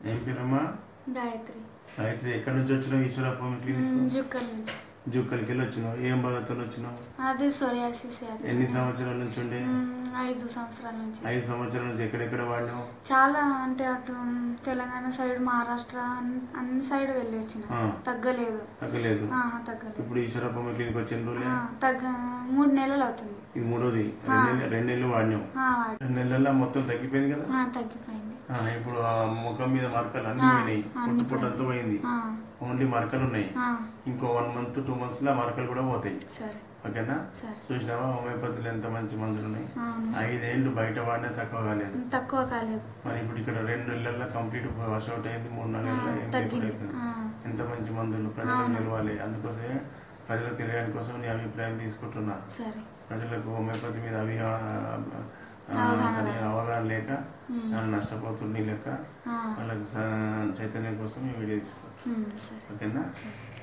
ఏం పేరమ్మా గాయత్రి గాయత్రి ఎక్కడి నుంచి వచ్చినావు ఈశ్వరప్ప క్లినిక్ జుక్కల నుంచి జుక్కలకి వెళ్ళి వచ్చినావు ఏం బాధతో వచ్చినావు అది సోరియాసిస్ వ్యాధి ఎన్ని సంవత్సరాల నుంచి ఉండే మ్మ్, ఐదు సంవత్సరాల నుంచి ఐదు సంవత్సరాల నుంచి ఎక్కడెక్కడ వాడినావు చాలా అంటే అటు తెలంగాణ సైడ్ మహారాష్ట్ర అన్- అన్ని సైడ్ వెళ్ళి వచ్చిన ఆ. తగ్గలేదు తగ్గలేదు ఆ, తగ్గలేదు ఇప్పుడు ఈశ్వరప్ప క్లినిక్ వచ్చిన రోజులే ఆ, తగ్గ మూడు నెలలు అవుతుంది ఇది మూడోది రెండు నెలలు రెండు నెలలు వాడినావు ఆ, వాడు రెండు నెలల్లో మొత్తం తగ్గిపోయింది కదా ఆ, తగ్గిపోయింది ఆ, ఇప్పుడు ఆ ముఖం మీద మరకలు అన్ని పోయినాయి పొట్టు పొట్టు అంతా పోయింది ఆ, ఓన్లీ మరకలు ఉన్నాయి ఆ, ఇంకో వన్ మంత్ టూ మంత్స్ లో మరకలు కూడా పోతాయి సరే ఓకేనా సరే చూసినావా హోమియోపతిలో ఎంత మంచి మందులు ఉన్నాయి అవును ఐదేళ్లు బయట వాడినా తక్కువ కాలేదు తక్కువ కాలేదు మరి ఇప్పుడు ఇక్కడ రెండు నెలల్లో కంప్లీట్ వాష్ అవుట్ అయింది మూడు నాలుగు నెలల్లో ఏం తగ్గింది అవుతుంది ఆ, ఎంత మంచి మందులు ప్రజలకు నిలవాలి అందుకోసమే ప్రజలకు తెలియడానికి కోసం నీ అభిప్రాయం తీసుకుంటున్నా సరే ప్రజలకు హోమియోపతి మీద అవి ఆ, ఆ, అవగాహన సరైన అవగాహన లేక మ్మ్. చాలా నష్టపోతుంది లేక ఆ, వాళ్ళకి స- చైతన్యం కోసం ఈ వీడియో తీసుకుంటాం మ్మ్, సరే ఓకేనా సరే